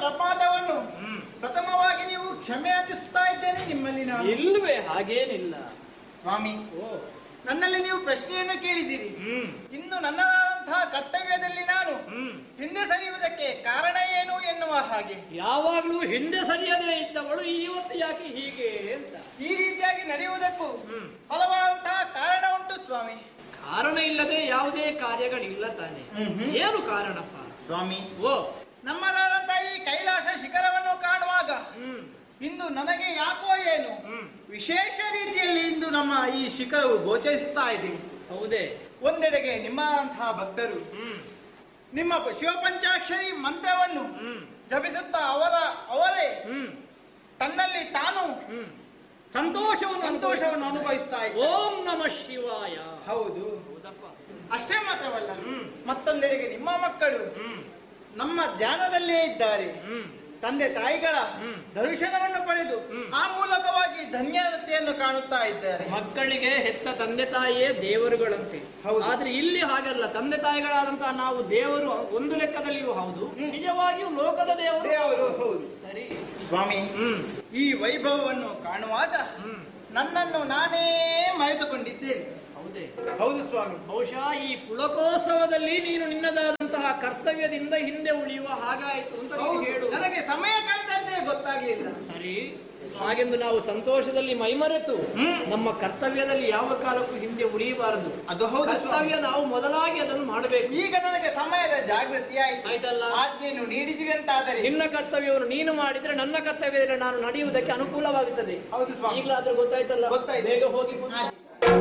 ಪ್ರಮಾದವನ್ನು ಹ್ಮ್. ಪ್ರಥಮವಾಗಿ ನೀವು ಕ್ಷಮೆ ಯಾಚಿಸ್ತಾ ಇದ್ದೇನೆ ನಿಮ್ಮಲ್ಲಿ ನಾನು ಇಲ್ವೇ ಹಾಗೇನಿಲ್ಲ ಸ್ವಾಮಿ ಓ ನನ್ನಲ್ಲಿ ನೀವು ಪ್ರಶ್ನೆಯನ್ನು ಕೇಳಿದ್ದೀರಿ ಹ್ಮ್ ಇನ್ನು ನನ್ನದಾದಂತಹ ಕರ್ತವ್ಯದಲ್ಲಿ ನಾನು ಹ್ಮ್ ಹಿಂದೆ ಸರಿಯುವುದಕ್ಕೆ ಕಾರಣ ಏನು ಎನ್ನುವ ಹಾಗೆ ಯಾವಾಗ್ಲೂ ಹಿಂದೆ ಸರಿಯದೇ ಇದ್ದವಳು ಇವತ್ತು ಯಾಕೆ ಹೀಗೆ ಅಂತ ಈ ರೀತಿಯಾಗಿ ನಡೆಯುವುದಕ್ಕೂ ಹ್ಮ್. ಫಲವಾದಂತಹ ಕಾರಣ ಉಂಟು ಸ್ವಾಮಿ ಕಾರಣ ಇಲ್ಲದೆ ಯಾವುದೇ ಕಾರ್ಯಗಳಿಲ್ಲ ತಾನೆ ಹ್ಮ್ ಹ್ಮ್. ಏನು ಕಾರಣಪ್ಪ ಸ್ವಾಮಿ ಓ ನಮ್ಮದಾದಂತಹ ಈ ಕೈಲಾಸ ಶಿಖರವನ್ನು ಕಾಣುವಾಗ ಹ್ಮ್ ಇಂದು ನನಗೆ ಯಾಕೋ ಏನು ಹ್ಮ್ ವಿಶೇಷ ರೀತಿಯಲ್ಲಿ ಇಂದು ನಮ್ಮ ಈ ಶಿಖರವು ಗೋಚರಿಸ್ತಾ ಇದೆ ಹೌದೇ ಒಂದೆಡೆಗೆ ನಿಮ್ಮಂತಹ ಭಕ್ತರು ಹ್ಮ್ ನಿಮ್ಮ ಶಿವಪಂಚಾಕ್ಷರಿ ಮಂತ್ರವನ್ನು ಹ್ಮ್ ಜಪಿಸುತ್ತಾ ಅವರ ಅವರೇ ಹ್ಮ್ ತನ್ನಲ್ಲಿ ತಾನು ಹ್ಮ್ ಸಂತೋಷವನ್ನು ಸಂತೋಷವನ್ನು ಅನುಭವಿಸ್ತಾ ಇದ್ದಾರೆ ಓಂ ನಮ ಶಿವಾಯ ಹೌದು ಹೌದಪ್ಪ ಅಷ್ಟೇ ಮಾತ್ರವಲ್ಲ ಹ್ಮ್. ಮತ್ತೊಂದೆಡೆಗೆ ನಿಮ್ಮ ಮಕ್ಕಳು ಹ್ಮ್ ನಮ್ಮ ಧ್ಯಾನದಲ್ಲೇ ಇದ್ದಾರೆ ಹ್ಮ್ ತಂದೆ ತಾಯಿಗಳ ಹ್ಮ್. ದರ್ಶನವನ್ನು ಪಡೆದು ಹ್ಮ್. ಆ ಮೂಲಕವಾಗಿ ಧನ್ಯತೆಯನ್ನು ಕಾಣುತ್ತಾ ಇದ್ದಾರೆ ಮಕ್ಕಳಿಗೆ ಹೆತ್ತ ತಂದೆ ತಾಯಿಯೇ ದೇವರುಗಳಂತೆ ಹೌದು. ಆದ್ರೆ ಇಲ್ಲಿ ಹಾಗಲ್ಲ ತಂದೆ ತಾಯಿಗಳಾದಂತಹ ನಾವು ದೇವರು ಒಂದು ಲೆಕ್ಕದಲ್ಲಿಯೂ ಹೌದು ನಿಜವಾಗಿಯೂ ಲೋಕದ ದೇವರು ದೇವರು ಹೌದು ಸರಿ ಸ್ವಾಮಿ ಹ್ಮ್ ಈ ವೈಭವವನ್ನು ಕಾಣುವಾಗ ಹ್ಮ್ ನನ್ನನ್ನು ನಾನೇ ಮರೆತುಕೊಂಡಿದ್ದೇನೆ ಹೌದೇ ಹೌದು ಸ್ವಾಮಿ ಬಹುಶಃ ಈ ಪುಳಕೋತ್ಸವದಲ್ಲಿ ನೀನು ನಿನ್ನದಾದಂತಹ ಕರ್ತವ್ಯದಿಂದ ಹಿಂದೆ ಉಳಿಯುವ ಹಾಗಾಯ್ತು ಅಂತ ನೀನು ಹೌದು. ಹೇಳು ನನಗೆ ಸಮಯ ಕಳೆದಂತೆ ಗೊತ್ತಾಗ್ಲಿಲ್ಲ ಸರಿ ಹಾಗೆಂದು ನಾವು ಸಂತೋಷದಲ್ಲಿ ಮೈಮರೆತು ಹ್ಮ್. ನಮ್ಮ ಕರ್ತವ್ಯದಲ್ಲಿ ಯಾವ ಕಾಲಕ್ಕೂ ಹಿಂದೆ ಉಳಿಯಬಾರದು ಅದು ಹೌದು ಸ್ವಾಮಿ. ಕರ್ತವ್ಯ ನಾವು ಮೊದಲಾಗಿ ಅದನ್ನು ಮಾಡಬೇಕು ಈಗ ನನಗೆ ಸಮಯದ ಜಾಗೃತಿ ಆಯ್ತು ಆಯ್ತಲ್ಲ ಆಜ್ಞೆಯನ್ನು ನೀಡಿದಿರಿ ಅಂತಾದರೆ ನಿನ್ನ ಕರ್ತವ್ಯವನ್ನು ನೀನು ಮಾಡಿದ್ರೆ ನನ್ನ ಕರ್ತವ್ಯದಲ್ಲಿ ನಾನು ನಡೆಯುವುದಕ್ಕೆ ಅನುಕೂಲವಾಗುತ್ತದೆ ಹೌದು ಸ್ವಾಮಿ ಈಗಲಾದ್ರೂ ಗೊತ್ತಾಯ್ತಲ್ಲ ಗೊತ್ತಾಯ್ತು. ಬೇಗ ಹೋಗಿ ಕೂತ್ಕೊ. ಆಯ್ತು.